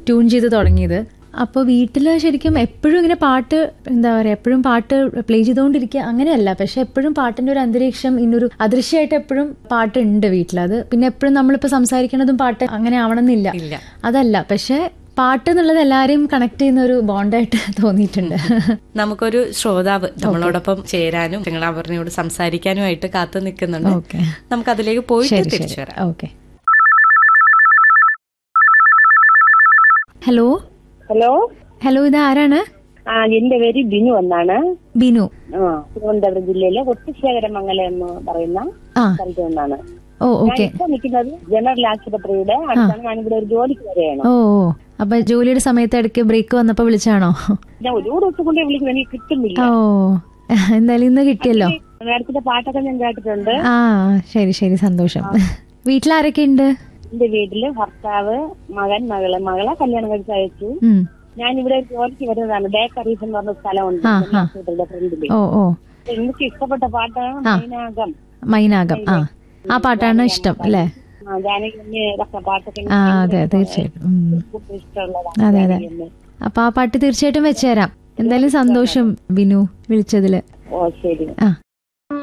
Tune ചെയ്ത് തുടങ്ങിയത് അപ്പോൾ വീട്ടിൽ ശരിക്കും എപ്പോഴും ഇങ്ങനെ പാട്ട് എന്താ പറയുക എപ്പോഴും പാട്ട് പ്ലേ ചെയ്തുകൊണ്ടിരിക്കുക അങ്ങനെയല്ല പക്ഷെ എപ്പോഴും പാട്ടിന്റെ ഒരു അന്തരീക്ഷം ഇന്നൊരു അദൃശ്യമായിട്ട് എപ്പോഴും പാട്ടുണ്ട് വീട്ടിൽ അത് പിന്നെ എപ്പോഴും നമ്മളിപ്പോൾ സംസാരിക്കണതും പാട്ട് അങ്ങനെ ആവണമെന്നില്ല ഇല്ല അതല്ല പക്ഷെ പാട്ട് എന്നുള്ളത് എല്ലാവരെയും കണക്ട് ചെയ്യുന്ന ഒരു ബോണ്ടായിട്ട് തോന്നിയിട്ടുണ്ട് നമുക്കൊരു ശ്രോതാവ് നമ്മളോടൊപ്പം ചേരാനും നിങ്ങൾ അപർണയോട് സംസാരിക്കാനുമായിട്ട് കാത്തു നിൽക്കുന്നുണ്ട് ഓക്കെ നമുക്ക് അതിലേക്ക് പോയിട്ട് ശരി തിരിച്ചു ശരി വരാം ഓക്കെ ഹലോ ഹലോ ഹലോ ഇത് ആരാണ് ആ എന്റെ പേര് ബിനു എന്നാണ് ബിനു ആ തിരുവനന്തപുരം ജില്ലയിലെ ഒട്ടിശേഖരമംഗലം എന്ന് പറയുന്ന ആ സ്ഥലത്ത് നിന്നാണ് ഓ ഞാൻ ഓക്കെ ഇപ്പൊ നിൽക്കുന്നത് ജനറൽ ആശുപത്രിയുടെ അടുത്താണ് ഞാനിവിടെ ഒരു ജോലിക്ക് വരികയാണ് ഓ ഓ. അപ്പൊ ജോലിയുടെ സമയത്ത് ഇടയ്ക്ക് ബ്രേക്ക് വന്നപ്പോ വിളിച്ചാണോ ഞാൻ ഒരു ദിവസം കൊണ്ട് വിളിക്കുന്നത് എനിക്ക് കിട്ടുന്നില്ല ഓ എന്തായാലും ഇന്ന് കിട്ടിയല്ലോ നേരത്തെ പാട്ടൊക്കെ ഞാൻ കേട്ടിട്ടുണ്ട് ആ ശരി ശരി സന്തോഷം വീട്ടിലാരൊക്കെ ഉണ്ട് എന്റെ വീട്ടില് ഭർത്താവ് മകൻ മകള് മകളെ കല്യാണം കഴിച്ച് അയച്ചു ഉം. ഞാൻ ഇവിടെ ഒരു ജോലിക്ക് വരുന്നതാണ് ബേക്കറീസ് എന്ന് പറഞ്ഞ സ്ഥലമുണ്ട് ആ, ജനറൽ ആ. ആശുപത്രിയുടെ ഫ്രണ്ടില് ഓ ഓ എനിക്ക് ഇഷ്ടപ്പെട്ട പാട്ടാണ് ആ. മൈനാകം മൈനാകം ആ ആ പാട്ടാണ് ഇഷ്ടം അല്ലേ ആ, ജാനകി ഇതൊക്കെ പാട്ടൊക്കെ ആ എനിക്ക് അതെ ഭയങ്കര തീർച്ചയായിട്ടും ഉം. ഇഷ്ടമുള്ള- ഇഷ്ടമുള്ളതാണ് അതെ അതെ ജാനകി അമ്മ. അപ്പൊ ആ പാട്ട് തീർച്ചയായിട്ടും വെച്ചുതരാം എന്തായാലും സന്തോഷം ബിനു വിളിച്ചതില് ഓ ശരി ആ